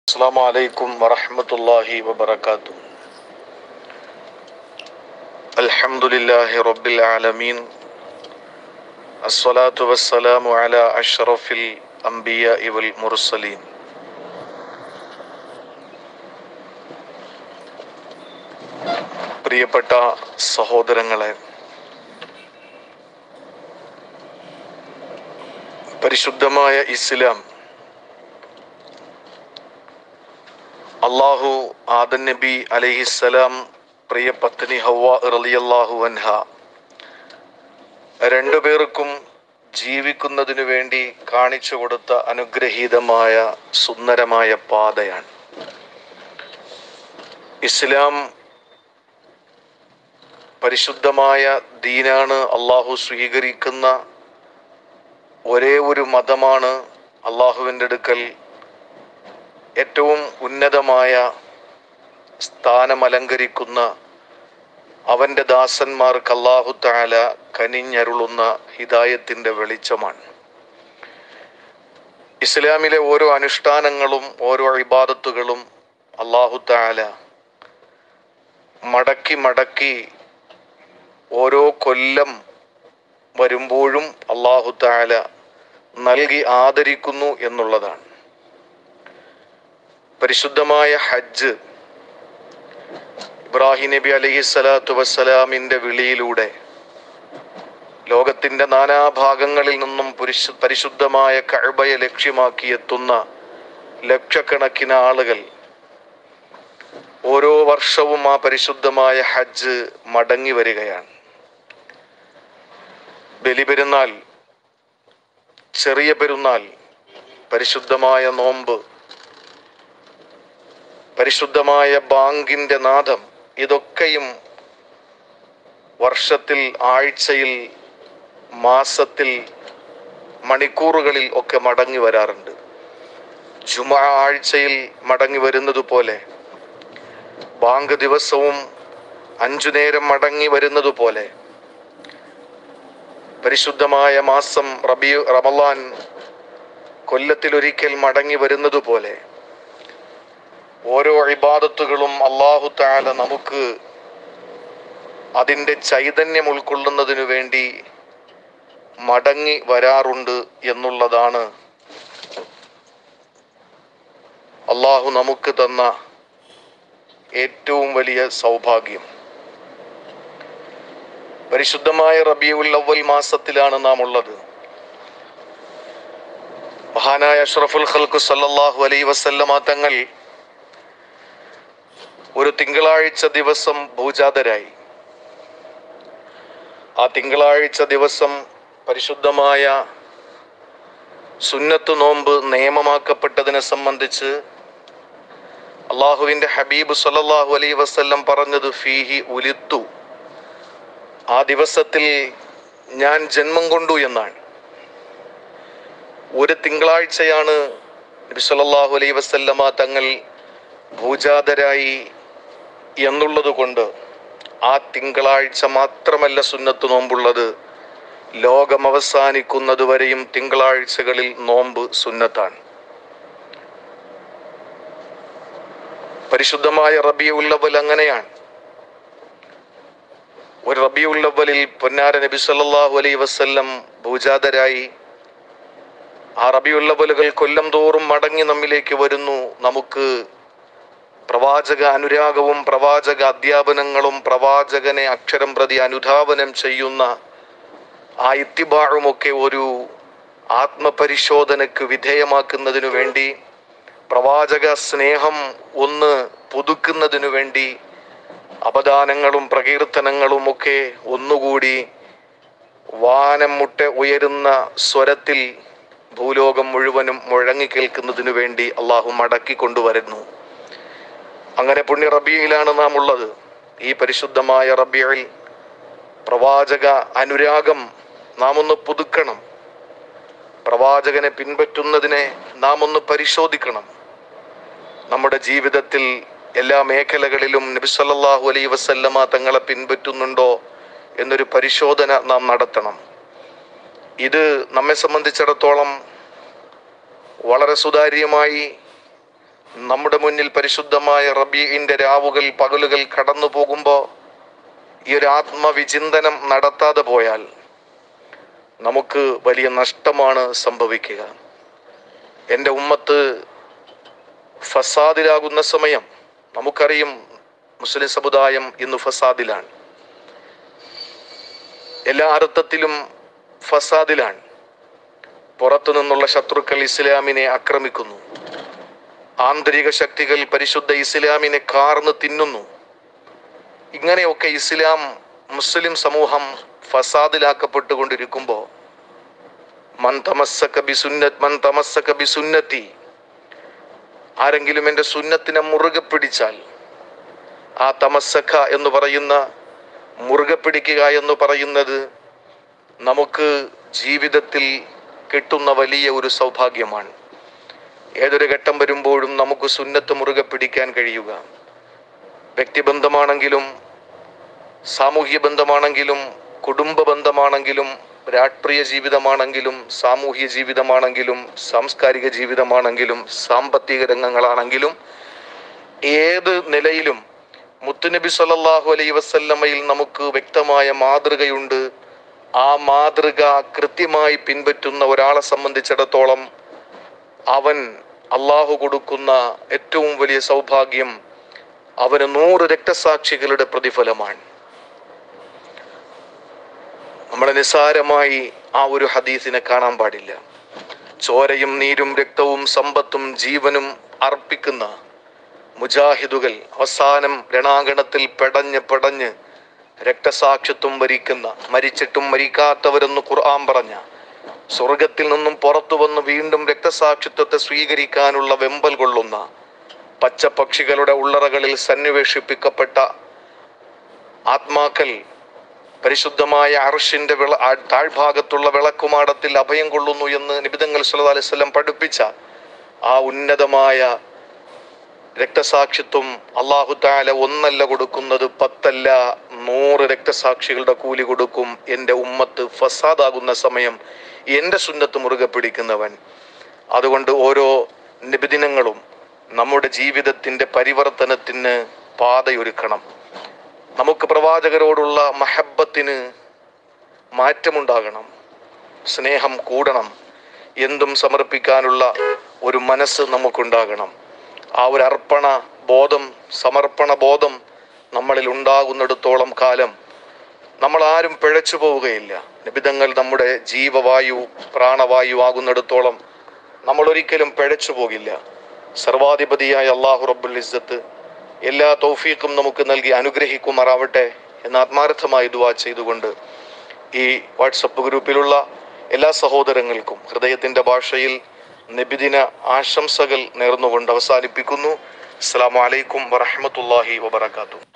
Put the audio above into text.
السلام عليكم ورحمة الله وبركاته الحمد لله رب العالمين الصلاة والسلام على أشرف الأنبياء والمرسلين പ്രിയപ്പെട്ട സഹോദരങ്ങളെ പരിശുദ്ധമായ ഇസ്ലാം അള്ളാഹു ആദൻ നബി അലൈഹിസ്സലാം പ്രിയ പത്നി ഹവ്വ റളിയല്ലാഹു അൻഹ രണ്ടുപേർക്കും ജീവിക്കുന്നതിനു വേണ്ടി കാണിച്ചു കൊടുത്ത അനുഗ്രഹീതമായ സുന്ദരമായ പാതയാണ് ഇസ്ലാം പരിശുദ്ധമായ ദീനാണ് അള്ളാഹു സ്വീകരിക്കുന്ന ഒരേ ഒരു മതമാണ് അള്ളാഹുവിൻ്റെ അടുക്കൽ ഏറ്റവും ഉന്നതമായ സ്ഥാനം അലങ്കരിക്കുന്ന അവൻ്റെ ദാസന്മാർക്ക് അള്ളാഹു താല കനിഞ്ഞരുളുന്ന ഹിദായത്തിൻ്റെ വെളിച്ചമാണ് ഇസ്ലാമിലെ ഓരോ അനുഷ്ഠാനങ്ങളും ഓരോ ഇബാദത്തുകളും അള്ളാഹു താല മടക്കി മടക്കി ഓരോ കൊല്ലം വരുമ്പോഴും അള്ളാഹു താല നൽകി ആദരിക്കുന്നു എന്നുള്ളതാണ് പരിശുദ്ധമായ ഹജ്ജ് ഇബ്രാഹിം നബി അലഹി സ്വലാത്തു വസ്സലാമിൻ്റെ വിളിയിലൂടെ ലോകത്തിൻ്റെ നാനാഭാഗങ്ങളിൽ നിന്നും പുരുഷ പരിശുദ്ധമായ കഴബയെ ലക്ഷ്യമാക്കി എത്തുന്ന ലക്ഷക്കണക്കിന് ആളുകൾ ഓരോ വർഷവും ആ പരിശുദ്ധമായ ഹജ്ജ് മടങ്ങി വരികയാണ് ബലിപെരുന്നാൾ ചെറിയ പെരുന്നാൾ പരിശുദ്ധമായ നോമ്പ് പരിശുദ്ധമായ ബാങ്കിന്റെ നാദം ഇതൊക്കെയും വർഷത്തിൽ ആഴ്ചയിൽ മാസത്തിൽ മണിക്കൂറുകളിൽ ഒക്കെ മടങ്ങി വരാറുണ്ട് ജുമ ആഴ്ചയിൽ മടങ്ങി വരുന്നത് പോലെ ബാങ്ക് ദിവസവും അഞ്ചു നേരം മടങ്ങി വരുന്നത് പോലെ പരിശുദ്ധമായ മാസം റബി റമലാൻ കൊല്ലത്തിലൊരിക്കൽ മടങ്ങി വരുന്നത് പോലെ ഓരോ ഇബാദത്തുകളും അള്ളാഹു താല നമുക്ക് അതിൻ്റെ ചൈതന്യം ഉൾക്കൊള്ളുന്നതിനു വേണ്ടി മടങ്ങി വരാറുണ്ട് എന്നുള്ളതാണ് അള്ളാഹു നമുക്ക് തന്ന ഏറ്റവും വലിയ സൗഭാഗ്യം പരിശുദ്ധമായ റബിയുൽ അവൽ മാസത്തിലാണ് നാം ഉള്ളത് മഹാനായ അഷ്റഫുൽ ഖൽക്കു സല്ലല്ലാഹു അലൈ വസല്ലമ തങ്ങൾ ഒരു തിങ്കളാഴ്ച ദിവസം ഭൂജാതരായി ആ തിങ്കളാഴ്ച ദിവസം പരിശുദ്ധമായ സുന്നത്ത് നോമ്പ് നിയമമാക്കപ്പെട്ടതിനെ സംബന്ധിച്ച് അള്ളാഹുവിൻ്റെ ഹബീബ് സല്ലല്ലാഹു അലൈ വസല്ലം പറഞ്ഞത് ഫീഹി ഉലിത്തു ആ ദിവസത്തിൽ ഞാൻ ജന്മം കൊണ്ടു എന്നാണ് ഒരു തിങ്കളാഴ്ചയാണ് നബി സല്ലല്ലാഹു അലൈഹി വസല്ലമ തങ്ങൾ ഭൂജാതരായി എന്നുള്ളത് കൊണ്ട് ആ തിങ്കളാഴ്ച മാത്രമല്ല സുന്നത്ത് നോമ്പുള്ളത് ലോകം അവസാനിക്കുന്നത് വരെയും തിങ്കളാഴ്ചകളിൽ നോമ്പ് സുന്നത്താണ് പരിശുദ്ധമായ റബിയുള്ളവൽ അങ്ങനെയാണ് ഒരു റബിയുള്ളവലിൽ പൊന്നാര നബി സല്ലല്ലാഹു അലൈഹി വസല്ലം ഭൂജാതരായി ആ റബിയുള്ളവലുകൾ കൊല്ലം തോറും മടങ്ങി നമ്മിലേക്ക് വരുന്നു നമുക്ക് പ്രവാചക അനുരാഗവും പ്രവാചക അധ്യാപനങ്ങളും പ്രവാചകനെ അക്ഷരം പ്രതി അനുധാവനം ചെയ്യുന്ന ആ ഇത്തിബാഴുമൊക്കെ ഒരു ആത്മപരിശോധനയ്ക്ക് വിധേയമാക്കുന്നതിനു വേണ്ടി പ്രവാചക സ്നേഹം ഒന്ന് പുതുക്കുന്നതിനു വേണ്ടി അപദാനങ്ങളും പ്രകീർത്തനങ്ങളും ഒക്കെ ഒന്നുകൂടി വാനം മുട്ട ഉയരുന്ന സ്വരത്തിൽ ഭൂലോകം മുഴുവനും മുഴങ്ങി കേൾക്കുന്നതിനു വേണ്ടി അള്ളാഹു മടക്കി കൊണ്ടുവരുന്നു അങ്ങനെ പുണ്യ റബിയയിലാണ് നാം ഉള്ളത് ഈ പരിശുദ്ധമായ റബിയയിൽ പ്രവാചക അനുരാഗം നാം ഒന്ന് പുതുക്കണം പ്രവാചകനെ പിൻപറ്റുന്നതിനെ നാം ഒന്ന് പരിശോധിക്കണം നമ്മുടെ ജീവിതത്തിൽ എല്ലാ മേഖലകളിലും നബിസല്ലാഹു അലൈ വസല്ലമ തങ്ങളെ പിൻപറ്റുന്നുണ്ടോ എന്നൊരു പരിശോധന നാം നടത്തണം ഇത് നമ്മെ സംബന്ധിച്ചിടത്തോളം വളരെ സുതാര്യമായി നമ്മുടെ മുന്നിൽ പരിശുദ്ധമായ റബീഇന്റെ രാവുകൾ പകലുകൾ കടന്നു പോകുമ്പോൾ ഈ ഒരു ആത്മവിചിന്തനം നടത്താതെ പോയാൽ നമുക്ക് വലിയ നഷ്ടമാണ് സംഭവിക്കുക എൻ്റെ ഉമ്മത്ത് ഫസാദിലാകുന്ന സമയം നമുക്കറിയും മുസ്ലിം സമുദായം ഇന്ന് ഫസാദിലാണ് എല്ലാ അർത്ഥത്തിലും ഫസാദിലാണ് പുറത്തു നിന്നുള്ള ശത്രുക്കൾ ഇസ്ലാമിനെ ആക്രമിക്കുന്നു ആന്തരിക ശക്തികൾ പരിശുദ്ധ ഇസ്ലാമിനെ കാർന്ന് തിന്നുന്നു ഇങ്ങനെയൊക്കെ ഇസ്ലാം മുസ്ലിം സമൂഹം ഫസാദിലാക്കപ്പെട്ടുകൊണ്ടിരിക്കുമ്പോൾ മൻ തമസ്സക ബിസുന്നത് മൻ തമസ്സക ബിസുന്നത്തി ആരെങ്കിലും എൻ്റെ സുന്നത്തിനെ മുറുകെ പിടിച്ചാൽ ആ തമസ്സഖ എന്ന് പറയുന്ന മുറുകെ പിടിക്കുക എന്ന് പറയുന്നത് നമുക്ക് ജീവിതത്തിൽ കിട്ടുന്ന വലിയ ഒരു സൗഭാഗ്യമാണ് ഏതൊരു ഘട്ടം വരുമ്പോഴും നമുക്ക് സുന്നത്ത് മുറുകെ പിടിക്കാൻ കഴിയുക വ്യക്തിബന്ധമാണെങ്കിലും സാമൂഹ്യ ബന്ധമാണെങ്കിലും കുടുംബ ബന്ധമാണെങ്കിലും രാഷ്ട്രീയ ജീവിതമാണെങ്കിലും സാമൂഹ്യ ജീവിതമാണെങ്കിലും സാംസ്കാരിക ജീവിതമാണെങ്കിലും സാമ്പത്തിക രംഗങ്ങളാണെങ്കിലും ഏത് നിലയിലും മുത്തുനബി സല്ലല്ലാഹു അലൈഹി വസല്ലമയിൽ നമുക്ക് വ്യക്തമായ മാതൃകയുണ്ട് ആ മാതൃക കൃത്യമായി പിൻപറ്റുന്ന ഒരാളെ സംബന്ധിച്ചിടത്തോളം അവൻ അള്ളാഹു കൊടുക്കുന്ന ഏറ്റവും വലിയ സൗഭാഗ്യം അവന് നൂറ് രക്തസാക്ഷികളുടെ പ്രതിഫലമാണ് നമ്മളെ നിസ്സാരമായി ആ ഒരു ഹദീസിനെ കാണാൻ പാടില്ല ചോരയും നീരും രക്തവും സമ്പത്തും ജീവനും അർപ്പിക്കുന്ന മുജാഹിദുകൾ അവസാനം രണാങ്കണത്തിൽ പെടഞ്ഞ് പെടഞ്ഞ് രക്തസാക്ഷിത്വം വരിക്കുന്ന മരിച്ചിട്ടും മരിക്കാത്തവരെന്ന് ഖുർആൻ പറഞ്ഞ സ്വർഗത്തിൽ നിന്നും പുറത്തു വന്ന് വീണ്ടും രക്തസാക്ഷിത്വത്തെ സ്വീകരിക്കാനുള്ള വെമ്പൽ കൊള്ളുന്ന പച്ചപ്പക്ഷികളുടെ ഉള്ളറകളിൽ സന്നിവേഷിപ്പിക്കപ്പെട്ട ആത്മാക്കൾ പരിശുദ്ധമായ അർഷിന്റെ വിള ആ- താഴ്ഭാഗത്തുള്ള വിളക്കുമാടത്തിൽ അഭയം കൊള്ളുന്നു എന്ന് നിബിതങ്ങൾ സല്ലല്ലാഹു അലൈഹി വസല്ലം പഠിപ്പിച്ച ആ ഉന്നതമായ രക്തസാക്ഷിത്വം അള്ളാഹു താല ഒന്നല്ല കൊടുക്കുന്നത് പത്തല്ല നൂറ് രക്തസാക്ഷികളുടെ കൂലി കൊടുക്കും എൻ്റെ ഉമ്മത്ത് ഫസാദാകുന്ന സമയം എൻ്റെ സുന്നത്ത് മുറുകെ പിടിക്കുന്നവൻ അതുകൊണ്ട് ഓരോ നിബിദിനങ്ങളും നമ്മുടെ ജീവിതത്തിൻ്റെ പരിവർത്തനത്തിന് പാതയൊരുക്കണം നമുക്ക് പ്രവാചകരോടുള്ള മഹബത്തിന് മാറ്റമുണ്ടാകണം സ്നേഹം കൂടണം എന്തും സമർപ്പിക്കാനുള്ള ഒരു മനസ്സ് നമുക്കുണ്ടാകണം ആ ഒരു അർപ്പണ ബോധം സമർപ്പണ ബോധം നമ്മളിൽ ഉണ്ടാകുന്നിടത്തോളം കാലം നമ്മൾ ആരും പിഴച്ചു പോവുകയില്ല നിബിധങ്ങൾ നമ്മുടെ ജീവവായു പ്രാണവായു ആകുന്നിടത്തോളം നമ്മൾ ഒരിക്കലും പിഴച്ചു പോകില്ല സർവാധിപതിയായ അള്ളാഹു റബ്ബുൽ ഇസ്സത്ത് എല്ലാ തൗഫീഖും നമുക്ക് നൽകി അനുഗ്രഹിക്കുമാറാവട്ടെ എന്ന് ആത്മാർത്ഥമായി ദുവാ ചെയ്തുകൊണ്ട് ഈ വാട്സപ്പ് ഗ്രൂപ്പിലുള്ള എല്ലാ സഹോദരങ്ങൾക്കും ഹൃദയത്തിന്റെ ഭാഷയിൽ നബിദിന ആശംസകൾ നേർന്നുകൊണ്ട് അവസാനിപ്പിക്കുന്നു അസ്സാം വലൈക്കും വറഹമത്തല്ലാഹി വബർക്കാത്തു